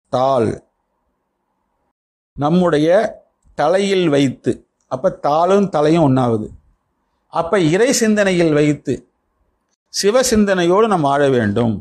தாள் நம்முடைய தலையில் வைத்து அப்ப தாளும் தலையும் ஒன்றாகுது அப்ப இறை சிந்தனையில் வைத்து சிவ சிந்தனையோடு நாம் வாழ வேண்டும்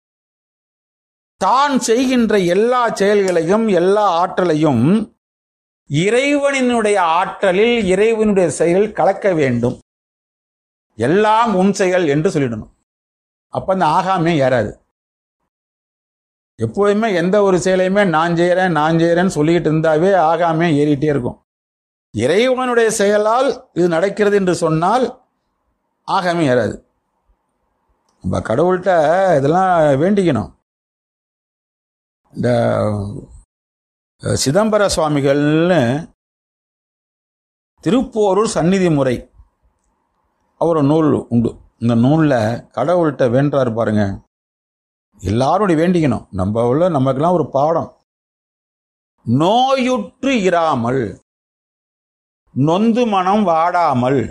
தான் செய்கின்ற எல்லா செயல்களையும் எல்லா ஆற்றலையும் இறைவனினுடைய ஆற்றலில் இறைவனுடைய செயல் கலக்க வேண்டும் எல்லாம் உன் செயல் என்று சொல்லிடணும் அப்ப அந்த ஆகாமே ஏறாது எப்போதுமே எந்த ஒரு செயலையுமே நான் செய்யறேன் நான் செய்யறேன்னு சொல்லிக்கிட்டு இருந்தாவே ஆகாமே ஏறிட்டே இருக்கும் இறைவனுடைய செயலால் இது நடக்கிறது என்று சொன்னால் ஆகாமே ஏறாது நம்ம கடவுள்கிட்ட இதெல்லாம் வேண்டிக்கணும் இந்த சிதம்பர சுவாமிகள்னு திருப்போரூர் சந்நிதி முறை அவர் நூல் உண்டு இந்த நூலில் கடவுள்கிட்ட வேண்டாரு பாருங்க எல்லாரும் வேண்டிக்கணும் நம்ம உள்ள நமக்கெல்லாம் ஒரு பாடம் நோயுற்று இராமல் நொந்து மனம் வாடாமல்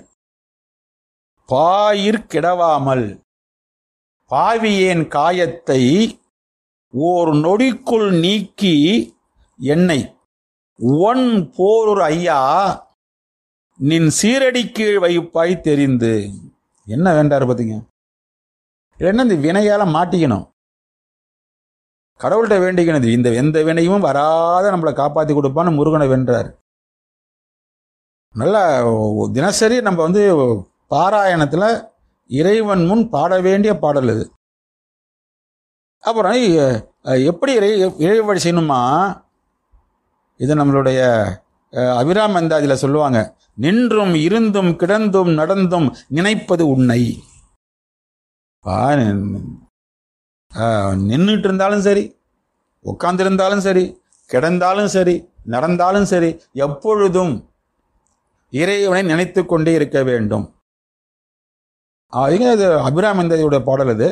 பாயிற் கிடவாமல் பாவியேன் காயத்தை ஓர் நொடிக்குள் நீக்கி என்னை ஒன் போரூர் ஐயா நின் சீரடி கீழ் வைப்பாய் தெரிந்து என்ன வேண்டாரு பார்த்தீங்க இல்லைன்னா இந்த வினையால மாட்டிக்கணும் கடவுள்கிட்ட வேண்டிக்கணும் இது இந்த எந்த வினையும் வராத நம்மளை காப்பாற்றி கொடுப்பான்னு முருகனை வென்றார் நல்லா தினசரி நம்ம வந்து பாராயணத்தில் இறைவன் முன் பாட வேண்டிய பாடல் இது அப்புறம் அஹ், எப்படி இறை இறை வழி செய்யணுமா இது நம்மளுடைய அஹ், அபிராம அந்தாதியில் சொல்லுவாங்க நின்றும் இருந்தும் கிடந்தும் நடந்தும் நினைப்பது உன்னை பா நின்றுட்டு இருந்தாலும் சரி உட்கார்ந்திருந்தாலும் சரி கிடந்தாலும் சரி நடந்தாலும் சரி எப்பொழுதும் இறைவனை நினைத்து கொண்டே இருக்க வேண்டும் அதுங்க இது அபிராமந்ததியுடைய பாடல் இது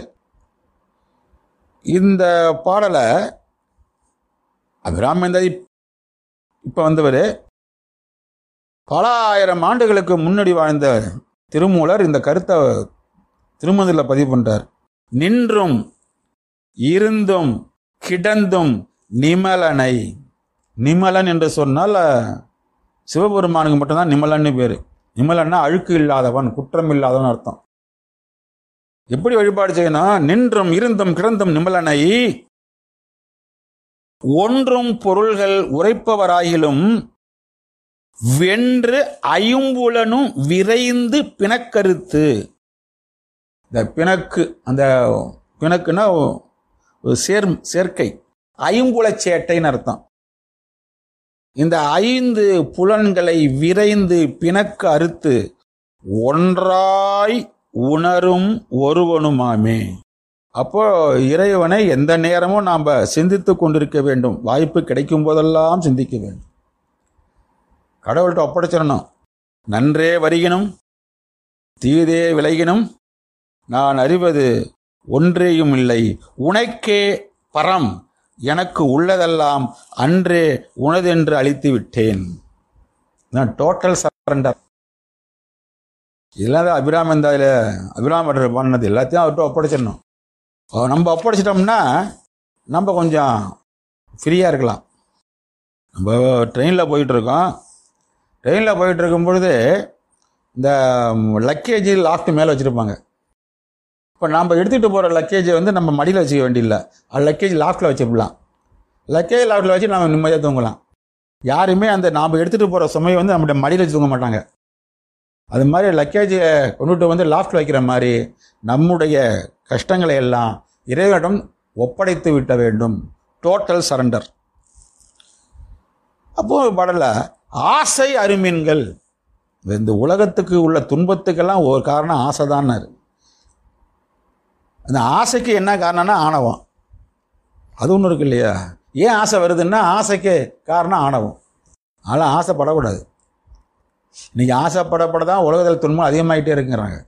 இந்த பாடலை அபிராமந்ததி இப்போ வந்தவர் பல ஆயிரம் ஆண்டுகளுக்கு முன்னாடி வாழ்ந்த திருமூலர் இந்த கருத்தை திருமதில் பதிவு பண்றார் நின்றும் இருந்தும் கிடந்தும் நிமலனை நிமலன் என்று சொன்னால் சிவபெருமானுக்கு மட்டும்தான் நிமலன்னு பேர் நிமலன்னா அழுக்கு இல்லாதவன் குற்றம் இல்லாதவன் அர்த்தம் எப்படி வழிபாடு செய்யணும் நின்றும் இருந்தும் கிடந்தும் நிமலனை ஒன்றும் பொருள்கள் உரைப்பவராயிலும் வென்று ஐம்புலனும் விரைந்து பிணக்கருத்து இந்த பிணக்கு அந்த பிணக்குன்னா ஒரு சேர் சேர்க்கை ஐம்புலச் சேட்டைன்னு அர்த்தம் இந்த ஐந்து புலன்களை விரைந்து பிணக்கு அறுத்து ஒன்றாய் உணரும் ஒருவனுமாமே அப்போ இறைவனை எந்த நேரமும் நாம் சிந்தித்து கொண்டிருக்க வேண்டும் வாய்ப்பு கிடைக்கும் போதெல்லாம் சிந்திக்க வேண்டும் கடவுள்கிட்ட ஒப்படைச்சிடணும் நன்றே வருகினும் தீதே விலகினும் நான் அறிவது ஒன்றேயும் இல்லை உனக்கே பரம் எனக்கு உள்ளதெல்லாம் அன்றே உனதென்று அழித்து விட்டேன் நான் டோட்டல் சரண்டர் இதெல்லாம் தான் அபிராம இந்த இதில் அபிராமர் பண்ணது எல்லாத்தையும் அவர்கிட்ட ஒப்படைச்சிடணும் அஹ் நம்ம ஒப்படைச்சிட்டோம்னா நம்ம கொஞ்சம் ஃப்ரீயாக இருக்கலாம் நம்ம ட்ரெயினில் போயிட்டுருக்கோம் ட்ரெயினில் போயிட்டு இருக்கும் பொழுது இந்த லக்கேஜ் லாஃப்ட் மேலே வச்சுருப்பாங்க இப்போ நம்ம எடுத்துகிட்டு போகிற லக்கேஜை வந்து நம்ம மடியில் வச்சுக்க வேண்டியதில்லை அது லக்கேஜ் லாஃப்டில் வச்சுக்கலாம் லக்கேஜ் லாஃப்டில் வச்சு நம்ம நிம்மதியாக தூங்கலாம் யாருமே அந்த நாம் எடுத்துகிட்டு போகிற சுமையை வந்து நம்மளுடைய மடியில் வச்சு தூங்க மாட்டாங்க அது மாதிரி லக்கேஜை கொண்டுட்டு வந்து லாஃப்டில் வைக்கிற மாதிரி நம்முடைய கஷ்டங்களை எல்லாம் இறைவனிடம் ஒப்படைத்து விட்ட வேண்டும் டோட்டல் சரண்டர் அப்போ பாடல ஆசை அருமீன்கள் இந்த உலகத்துக்கு உள்ள துன்பத்துக்கெல்லாம் ஒரு காரணம் ஆசை அந்த ஆசைக்கு என்ன காரணம்னா ஆணவம் அது ஒன்று இருக்கு இல்லையா ஏன் ஆசை வருதுன்னா ஆசைக்கு காரணம் ஆணவம் அதனால் ஆசைப்படக்கூடாது இன்னைக்கு ஆசைப்படப்பட தான் உலகத்தில் துன்பம் அதிகமாயிட்டே இருக்குங்கிறாங்க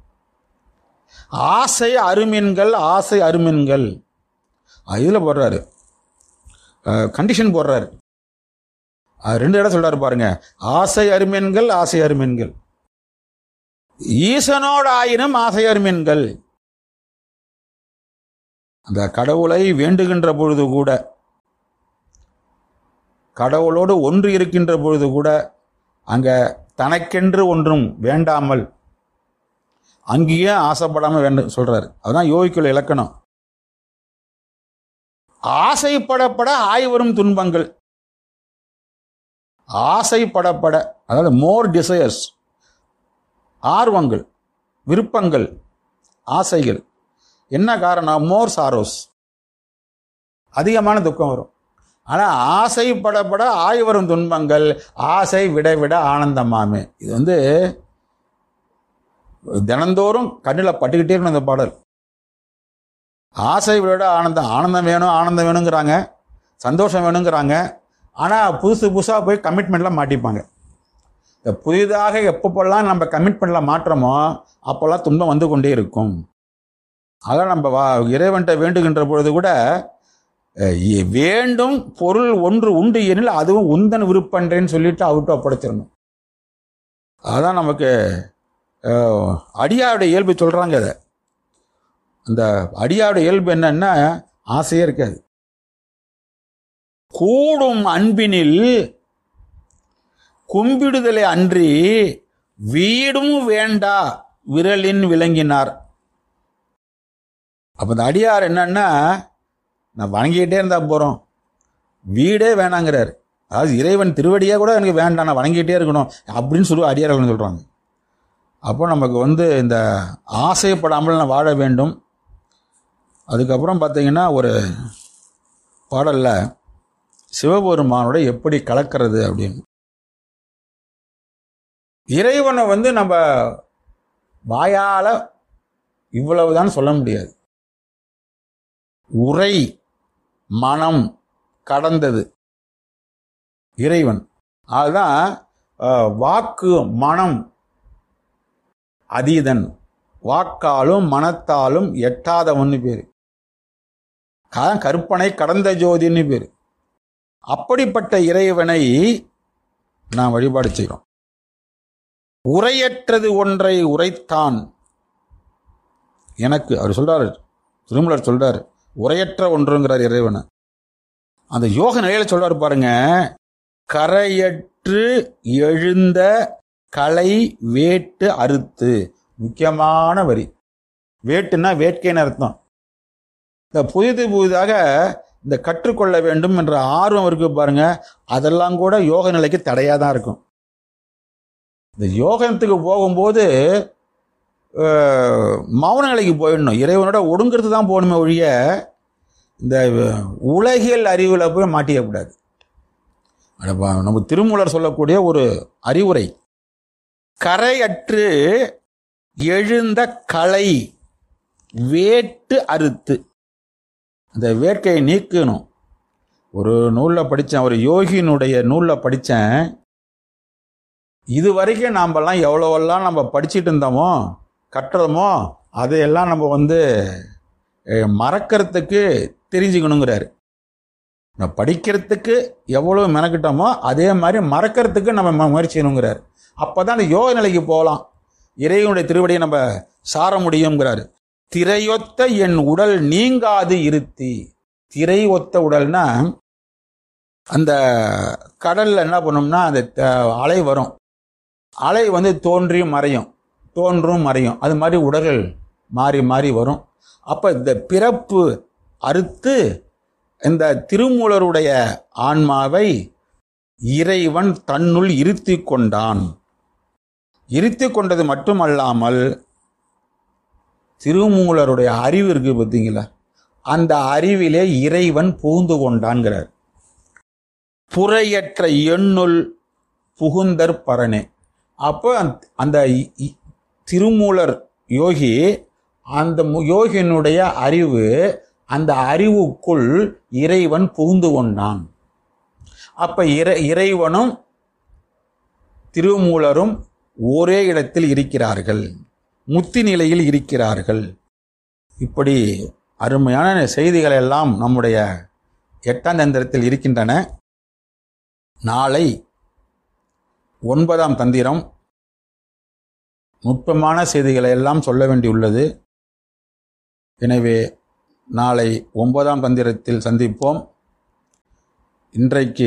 ஆசை அருமீன்கள் ஆசை அருமீன்கள் இதில் போடுறாரு கண்டிஷன் போடுறாரு அது ரெண்டு இடம் சொல்றாரு பாருங்க ஆசை அருமீன்கள் ஆசை அருமீன்கள் ஈசனோடு ஆயினும் ஆசை அருமீன்கள் அந்த கடவுளை வேண்டுகின்ற பொழுது கூட கடவுளோடு ஒன்று இருக்கின்ற பொழுது கூட அங்கே தனக்கென்று ஒன்றும் வேண்டாமல் அங்கேயே ஆசைப்படாமல் வேண்டும் சொல்றாரு அதுதான் யோகிக்குள்ள இலக்கணம் ஆசைப்படப்பட ஆய்வரும் துன்பங்கள் ஆசைப்படப்பட அதாவது மோர் டிசையர்ஸ் ஆர்வங்கள் விருப்பங்கள் ஆசைகள் என்ன காரணம் மோர் சாரோஸ் அதிகமான துக்கம் வரும் ஆனால் ஆசைப்படப்பட ஆய் வரும் துன்பங்கள் ஆசை விட விட ஆனந்தமாமே இது வந்து தினந்தோறும் கண்ணில் பட்டுக்கிட்டே இருக்கணும் இந்த பாடல் ஆசை விட ஆனந்தம் ஆனந்தம் வேணும் ஆனந்தம் வேணுங்கிறாங்க சந்தோஷம் வேணுங்கிறாங்க ஆனால் புதுசு புதுசாக போய் கமிட்மெண்ட்லாம் மாட்டிப்பாங்க இந்த புதிதாக எப்பப்பெல்லாம் நம்ம கமிட்மெண்ட்டில் மாற்றமோ அப்போல்லாம் துன்பம் வந்து கொண்டே இருக்கும் அதான் நம்ம வா இறைவன்கிட்ட வேண்டுகின்ற பொழுது கூட அஹ், இ- வேண்டும் பொருள் ஒன்று உண்டு எனில் அதுவும் உந்தன் விருப்பன்றேன்னு சொல்லிட்டு அவர்கிட்ட ஒப்படைச்சிடணும் அதான் நமக்கு அஹ், அடியாருடைய இயல்பு சொல்கிறாங்க அதை அந்த அடியாருடைய இயல்பு என்னன்னா ஆசையே இருக்காது கூடும் அன்பினில் கும்பிடுதலை அன்றி வீடும் வேண்டா விரலின் விளங்கினார் அப்போ இந்த அடியார் என்னன்னா நான் வணங்கிக்கிட்டே இருந்தா போகிறோம் வீடே வேணாங்கிறார் அதாவது இறைவன் திருவடியே கூட எனக்கு வேண்டாம் நான் வணங்கிக்கிட்டே இருக்கணும் அப்படின்னு சொல்லி அடியார்கள் சொல்கிறாங்க அப்போ நமக்கு வந்து இந்த ஆசைப்படாமல் நான் வாழ வேண்டும் அதுக்கப்புறம் பார்த்தீங்கன்னா ஒரு பாடலில் சிவபெருமானோட எப்படி கலக்கிறது அப்படின்னு இறைவனை வந்து நம்ம வாயால இவ்வளவுதான் சொல்ல முடியாது உரை மனம் கடந்தது இறைவன் அதுதான் அஹ், வாக்கு மனம் அதீதன் வாக்காலும் மனத்தாலும் எட்டாதவன்னு பேர் அதான் கற்பனை கடந்த ஜோதின்னு பேர் அப்படிப்பட்ட இறைவனை நாம் வழிபாடு செய்கிறோம் உரையற்றது ஒன்றை உரைத்தான் எனக்கு அவர் சொல்றாரு திருமலர் சொல்றாரு உரையற்ற ஒன்றுங்கிறார் இறைவனை அந்த யோக நிலையில சொல்றாரு பாருங்க கரையற்று எழுந்த களை வேட்டு அறுத்து முக்கியமான வரி வேட்டுன்னா வேட்கைன்னு அர்த்தம் இந்த புதிது புதிதாக இந்த கற்றுக்கொள்ள வேண்டும் என்ற ஆர்வம் இருக்கு பாருங்க அதெல்லாம் கூட யோக நிலைக்கு தடையாக தான் இருக்கும் இந்த யோகத்துக்கு போகும்போது அஹ், மௌன நிலைக்கு போயிடணும் இறைவனோட ஒடுங்கிறது தான் போகணுமே ஒழிய இந்த உலகியல் அறிவில் போய் மாட்டிக்கக்கூடாது அட பா, நம்ம திருமூலர் சொல்லக்கூடிய ஒரு அறிவுரை கரையற்று எழுந்த களை வேட்டு அறுத்து அந்த வேட்கையை நீக்கணும் ஒரு நூலில் படித்தேன் ஒரு யோகியினுடைய நூலில் படித்தேன் இது வரைக்கும் நாமெல்லாம் எவ்வளோவெல்லாம் நம்ம படிச்சிட்டு இருந்தோமோ கட்டுறோமோ அதையெல்லாம் நம்ம வந்து அஹ், மறக்கறதுக்கு தெரிஞ்சுக்கணுங்கிறாரு நம்ம படிக்கிறதுக்கு எவ்வளோ மெனக்கிட்டோமோ அதே மாதிரி மறக்கறதுக்கு நம்ம மு- முயற்சி செய்யணுங்கிறார் அப்போ தான் அந்த யோக நிலைக்கு போகலாம் இறைவனுடைய திருவடியை நம்ம சார முடியுங்கிறாரு திரையொத்த என் உடல் நீங்காது இருத்தி திரை ஒத்த உடல்னா அந்த கடல்ல என்ன பண்ணும்னா அந்த த- அலை வரும் அலை வந்து தோன்றியும் மறையும் தோன்றும் மறையும் அது மாதிரி உடல்கள் மாறி மாறி வரும் அப்போ இந்த பிறப்பு அறுத்து இந்த திருமூலருடைய ஆன்மாவை இறைவன் தன்னுள் இருத்தி கொண்டான் இருத்தி கொண்டது மட்டுமல்லாமல் திருமூலருடைய அறிவு இருக்கு பார்த்தீங்களா அந்த அறிவிலே இறைவன் புகுந்து கொண்டான்கிறார் புறையற்ற எண்ணுள் புகுந்தற் பரனே அப்போ அந்த- அந்த இ- இ- திருமூலர் யோகி அந்த மு- யோகியினுடைய அறிவு அந்த அறிவுக்குள் இறைவன் புகுந்து கொண்டான் அப்ப இறை இறைவனும் திருமூலரும் ஒரே இடத்தில் இருக்கிறார்கள் முத்தி நிலையில் இருக்கிறார்கள் இப்படி அருமையான செய்திகள் எல்லாம் நம்முடைய எட்டாம் தந்திரத்தில் இருக்கின்றன நாளை ஒன்பதாம் தந்திரம் நுட்பமான செய்திகளை எல்லாம் சொல்ல வேண்டியுள்ளது எனவே நாளை ஒன்பதாம் தந்திரத்தில் சந்திப்போம் இன்றைக்கு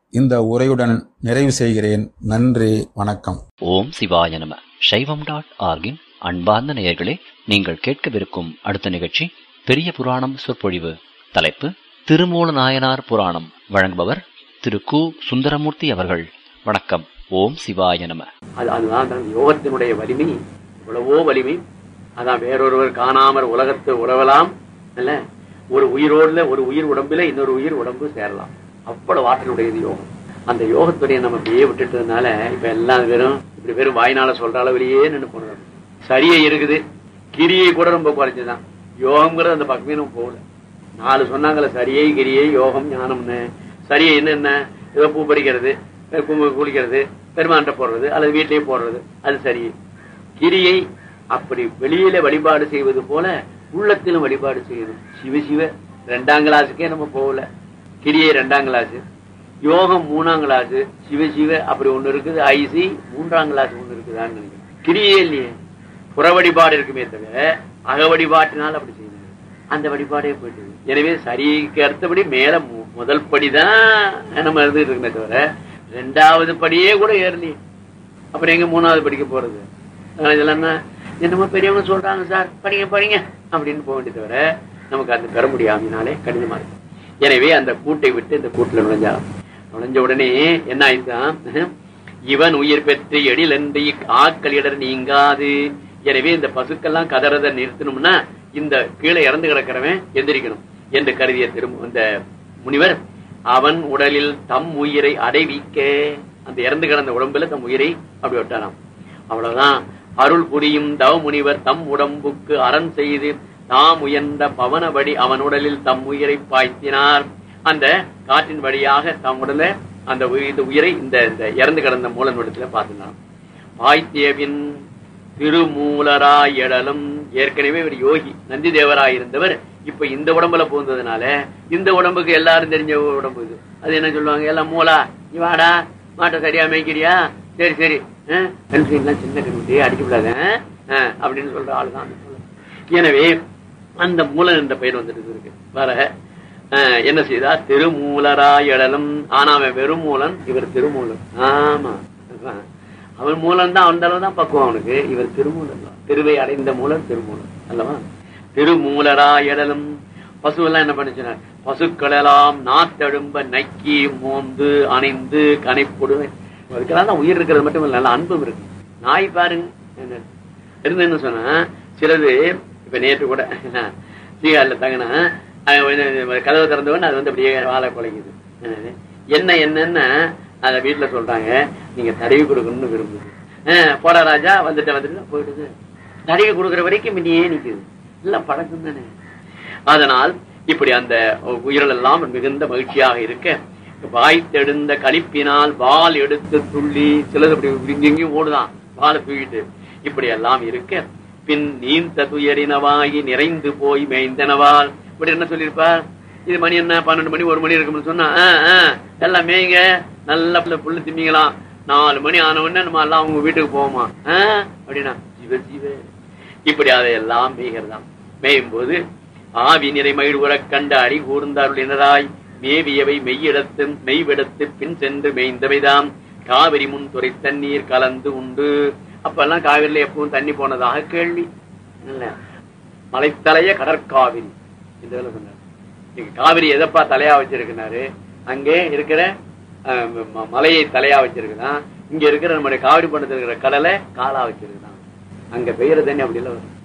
இந்த உரையுடன் நிறைவு செய்கிறேன் நன்றி வணக்கம் ஓம் சிவாய நம சைவம் டாட் ஆர்கின் அன்பார்ந்த நேயர்களே நீங்கள் கேட்கவிருக்கும் அடுத்த நிகழ்ச்சி பெரிய புராணம் சொற்பொழிவு தலைப்பு திருமூல நாயனார் புராணம் வழங்குபவர் திரு கு சுந்தரமூர்த்தி அவர்கள் வணக்கம் ஓம் சிவாய நம அது அதுதான் அந்த யோகத்தினுடைய வலிமை எவ்வளவோ வலிமை அதான் வேறொருவர் காணாமற் உலகத்து உறவலாம் இல்ல ஒரு உயிரோடுல ஒரு உயிர் உடம்புல இன்னொரு உயிர் உடம்பு சேரலாம் அவ்வளவு ஆற்றலுடையது யோகம் அந்த யோகத்துடைய நம்ம அப்படியே விட்டுட்டதுனால இப்ப எல்லாம் வெறும் இப்படி வெறும் வாய்னால சொல்ற அளவிலேயே நின்று போனோம் சரியை இருக்குது கிரியை கூட ரொம்ப குறைஞ்சுதான் யோகம்ங்கிறது அந்த பக்கமே நம்ம போகல நாலு சொன்னாங்கல்ல சரியை கிரியை யோகம் ஞானம்னு சரியை என்னென்ன ஏதோ பூ பறிக்கிறது கு- குளிக்கிறது பெருமாண்ட போடுறது அல்லது வீட்டிலேயே போடுறது அது சரி கிரியை அப்படி வெளியில வழிபாடு செய்வது போல உள்ளத்திலும் வழிபாடு செய்யணும் சிவ சிவ ரெண்டாம் கிளாஸுக்கே நம்ம போகல கிரியை ரெண்டாம் கிளாஸ் யோகம் மூணாம் கிளாஸ் சிவ சிவ அப்படி ஒண்ணு இருக்குது ஐசி மூன்றாம் கிளாஸ் ஒண்ணு இருக்குதான்னு நினைக்கிறேன் கிரியே இல்லையே புற வழிபாடு இருக்குமே தவிர அக வழிபாட்டினால் அப்படி செய்யணும் அந்த வழிபாடே போயிட்டு எனவே சரிக்கு அடுத்தபடி மேல மு- முதல் படிதான் நம்ம இருந்துட்டு இருக்குமே தவிர ரெண்டாவது படியே கூட ஏறலையே அப்புறம் எங்க மூணாவது படிக்க போறது அதனால இதெல்லாம் என்ன, என்னமோ பெரியவங்க சொல்றாங்க சார் படிங்க படிங்க அப்படின்னு போக வேண்டிய தவிர நமக்கு அது பெற முடியாமனாலே கடினமா இருக்கு எனவே அந்த கூட்டை விட்டு இந்த கூட்டுல நுழைஞ்சாலும் நுழைஞ்ச உடனே என்ன ஆயிடுதான் இவன் உயிர் பெற்று எழிலன்றி ஆக்களிடர் நீங்காது எனவே இந்த பசுக்கெல்லாம் கதறத நிறுத்தணும்னா இந்த கீழே இறந்து கிடக்கிறவன் எந்திரிக்கணும் என்று கருதிய திரும் இந்த முனிவர் அவன் உடலில் தம் உயிரை அடைவிக்க அந்த இறந்து கிடந்த உடம்புல தம் உயிரை அப்படி விட்டாராம் அவ்வளவுதான் அருள் புரியும் தவ முனிவர் தம் உடம்புக்கு அரண் செய்து தாம் உயர்ந்த பவனபடி அவன் உடலில் தம் உயிரை பாய்த்தினார் அந்த காற்றின் வழியாக தம் உடல அந்த உயி- இந்த உயிரை இந்த இந்த இறந்து கிடந்த மூலன் இடத்துல பார்த்தினான் பாய்த்தியவின் திருமூலராய் எழலும் ஏற்கனவே ஒரு யோகி நந்தி தேவராய் இருந்தவர் இப்ப இந்த உடம்புல பூந்ததுனால இந்த உடம்புக்கு எல்லாரும் தெரிஞ்ச உடம்பு இது அது என்ன சொல்லுவாங்க எல்லாம் மூலா நீ வாடா மாட்டை சரியா மேய்க்கிறியா சரி சரி அஹ், எல்லாம் சின்ன கருமுட்டி அடிக்கப்படாத அஹ், அப்படின்னு சொல்ற ஆளுதான் அந்த மூலன். எனவே அந்த மூலன் என்ற பெயர் வந்துட்டு இருக்கு வர அஹ், என்ன செய்தா திருமூலராய் எழலும் ஆனா அவன் வெறும் மூலன் இவர் திருமூலன் ஆமா அதான். அவன் மூலம் தான் அந்த அளவு தான் பக்குவம் அவனுக்கு இவர் திருமூலன் தான் திருவை அடைந்த மூலன் திருமூலன் அல்லவா திருமூலராயடலும் பசு எல்லாம் என்ன பண்ணுச்சுனார் பசுக்கள் எல்லாம் நாத்தெழும்ப நக்கி மோந்து அணைந்து கனைப்படுவேன் அதுக்கெல்லாம் தான் உயிர் இருக்கிறது மட்டும் இல்ல நல்ல அன்பும் இருக்கு நாய் பாருங்க என்ன இருந்து என்ன சொன்னா சிலது இப்ப நேற்று கூட சீகாரில தங்கினா கதவை திறந்தவன் அது வந்து அப்படியே வாழை குலைக்குது என்னது? என்ன என்னன்னா அத வீட்டுல சொல்றாங்க நீங்க தடவி கொடுக்கணும்னு விரும்புது ஆஹ் போடா ராஜா வந்துட்டு வந்துட்டு போயிடுது தடவி கொடுக்குற வரைக்கும் முன்னையே நிக்குது இல்ல பழக்கம் தானே அதனால் இப்படி அந்த உயிர்கள் எல்லாம் மிகுந்த மகிழ்ச்சியாக இருக்க வாய்த்தெடுந்த கழிப்பினால் வால் எடுத்து துள்ளி சிலது அப்படி இங்க இங்கேயும் ஓடுதான் வாழை தூக்கிட்டு இப்படி எல்லாம் இருக்க பின் நீந்த துயரினவாகி நிறைந்து போய் மேய்ந்தனவால் இப்படி என்ன சொல்லியிருப்பார் இது மணி என்ன பன்னெண்டு மணி ஒரு மணி இருக்கும்னு சொன்னா ஆ, ஆ, எல்லாம் மேய்ங்க நல்ல புள்ள புல்லு திம்பிங்களாம் நாலு மணி ஆன உடனே நம்ம எல்லாம் அவங்க வீட்டுக்கு போவோமா ஆ, அப்படின்னா ஜீவ ஜீவ இப்படி அதையெல்லாம் மேய்கிறதாம் மேயும் போது ஆவி நிறை மகிழ்வுறக் கண்ட அடி கூர்ந்தாருளினராய் மேவியவை மெய்யிடத்து மெய்விடத்து பின் சென்று மேய்ந்தவைதாம் காவிரி முன் துறை தண்ணீர் கலந்து உண்டு அப்பெல்லாம் காவிரியில எப்பவும் தண்ணி போனதாக கேள்வி இல்ல மலைத்தலைய கடற்காவிரி இந்த வேலை சொன்னார் நீங்க காவிரி எதப்பா தலையா வச்சிருக்கிறாரு அங்கே இருக்கிற அஹ், ம- மலையை தலையா வச்சிருக்கிறான் இங்க இருக்கிற நம்முடைய காவிரி பண்டத்தில் இருக்கிற கடலை காலா வச்சிருக்கிறான் அங்க பெய்யற தண்ணி அப்படி இல்ல வரும்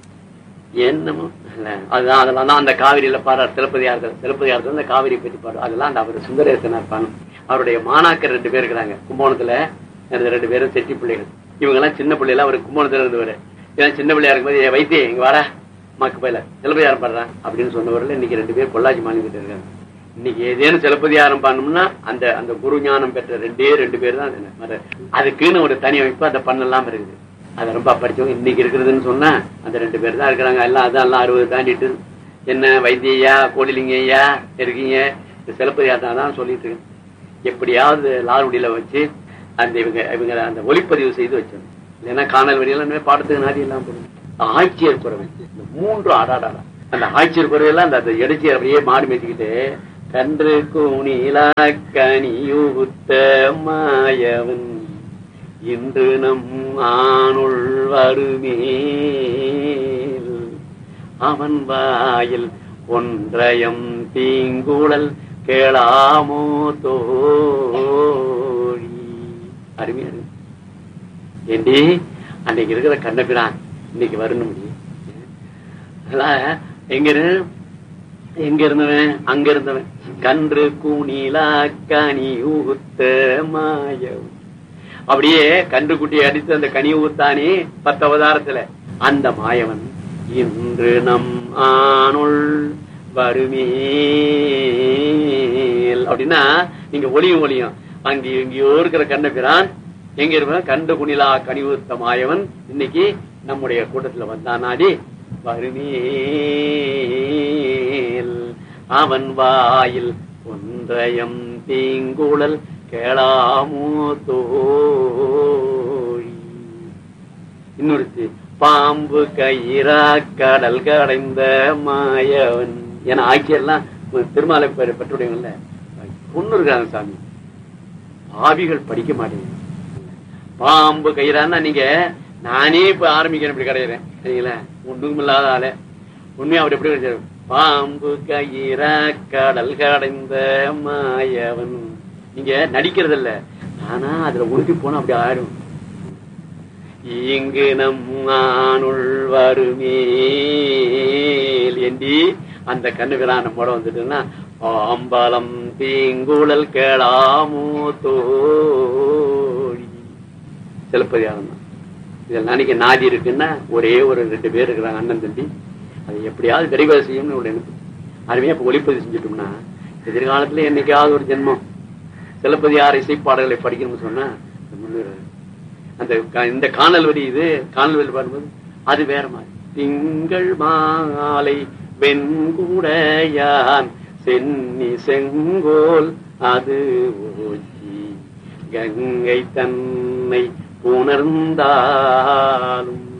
என்னமோ இல்ல, அதுதான் அதெல்லாம் தான் அந்த காவிரியில பாடுறார் சிலப்பதிகாரத்தில் சிலப்பதிகாரத்தில் அந்த காவிரி பற்றி பாடு அதெல்லாம் அந்த அவர் சுந்தரேசனார் பாடும் அவருடைய மாணாக்கர் ரெண்டு பேர் இருக்கிறாங்க கும்போணத்துல இருந்த ரெண்டு பேரும் செட்டி பிள்ளைகள் இவங்க எல்லாம் சின்ன பிள்ளைல அவர் கும்போணத்துல இருந்தவர் ஏன் சின்ன பிள்ளையா இருக்கும்போது "ஏய், வைத்திய இங்க வாடா மக்கு பயில சிலப்பதிகாரம் பாடுறான் அப்படின்னு சொன்னவர்கள் இன்னைக்கு ரெண்டு பேர் பொள்ளாச்சி மாநிலத்தில் இருக்காங்க இன்னைக்கு ஏதேனும் சிலப்பதிகாரம் பண்ணோம்னா அந்த அந்த குரு ஞானம் பெற்ற ரெண்டே ரெண்டு பேர் தான் அது. மற்ற- அதுக்குன்னு ஒரு தனி அமைப்பு அதை பண்ணலாம் இருக்குது அதை ரொம்ப படிச்சவங்க இன்னைக்கு இருக்கிறதுன்னு சொன்னா அந்த ரெண்டு பேர் தான் இருக்கிறாங்க எல்லாம் அதான் எல்லாம் அறுபது தாண்டிட்டு என்ன வைத்தியா கோடிலிங்க ஐயா இருக்கீங்க இந்த சிலப்பதிகாரத்தை தான் சொல்லிட்டு இருக்கேன் எப்படியாவது லால்குடியில வச்சு அந்த இவங்க இவங்க அந்த ஒளிப்பதிவு செய்து வச்சிடணும் இல்லைன்னா காணல் வழியெல்லாம் இனிமே பாடத்துக்கு நாடி எல்லாம் போடும் ஆட்சியர் குறவை இந்த மூன்று ஆடாடா அந்த ஆட்சியர் குறவையெல்லாம் அந்த அந்த இடைச்சியர் அப்படியே மாடு மேய்ச்சிக்கிட்டு கன்று கூணிலா கனியூத்த மாயவன் இன்று நம் ஆணுள் வருமே அவன் வாயில் ஒன்றயம் தீங்குழல் கேளாமோ தோழி அருமையா இருக்கு ஏண்டி அன்னைக்கு இருக்கிற கண்ணபிரான் இன்னைக்கு வரணும் அதனால எங்க இரு- எங்க இருந்தவன் அங்க இருந்தவன் கன்று கூணிலா கனி ஊத்த மாயம் அப்படியே கன்று குட்டியை அடித்து அந்த கனி ஊத்தானே பத்து அவதாரத்துல அந்த மாயவன் இன்று நம் ஆணுள் வருமேல் அப்படின்னா நீங்க ஒளியும் ஒளியும் அங்க எங்கேயோ இருக்கிற கண்ணபிரான் எங்க இருப்பான் கண்டு குணிலா கனிவுத்த மாயவன் இன்னைக்கு நம்முடைய கூட்டத்துல வந்தானாடி வருமேல் அவன் வாயில் ஒன்றயம் தீங்குழல் கேளாமோ தோழி இன்னொருத்தி பாம்பு கயிறா கடல் கடைந்த மாயவன் என ஆக்கியெல்லாம் திருமாலை பெற்றுடையவங்கல்ல பொண்ணு இருக்காங்க சாமி பாவிகள் படிக்க மாட்டேங்க பாம்பு கயிறான்னா நீங்க நானே இப்ப ஆரம்பிக்கிறேன் இப்படி கிடையிறேன் சரிங்களா ஒன்றும் இல்லாத ஆளு உண்மையா அப்படி எப்படி கிடைச்சாரு பாம்பு கயிறா கடல் கடைந்த மாயவன் நீங்க நடிக்கிறது இல்ல ஆனா அதுல உருட்டி போனா அப்படி ஆயிடும் இங்கு நம் ஆணுள் வருமேல் ஏண்டி அந்த கண்ணுகிறான் நம்மோட வந்துட்டுன்னா ஆம்பலம் தீங்குழல் கேளாமோ தோழி சிலப்பதிகாரம் தான் இதெல்லாம் இன்னைக்கு நாதி இருக்குன்னா ஒரே ஒரு ரெண்டு பேர் இருக்கிறாங்க அண்ணன் தம்பி அதை எப்படியாவது விரைவாக செய்யணும்னு ஒரு எனக்கு அருமையா இப்ப ஒளிப்பதிவு செஞ்சுட்டோம்னா எதிர்காலத்துல என்னைக்காவது ஒரு ஜென்மம் சிலப்பதிகார இசைப்பாடல்களை படிக்கணும்னு சொன்னா முன்னேறாது. அந்த க- இந்த காணல் வரி இது காணல் வரி பாடும்போது அது வேற மாதிரி திங்கள் மாலை வெண்குடையான் சென்னி செங்கோல் அது ஓச்சி கங்கை தன்னை புணர்ந்தாலும்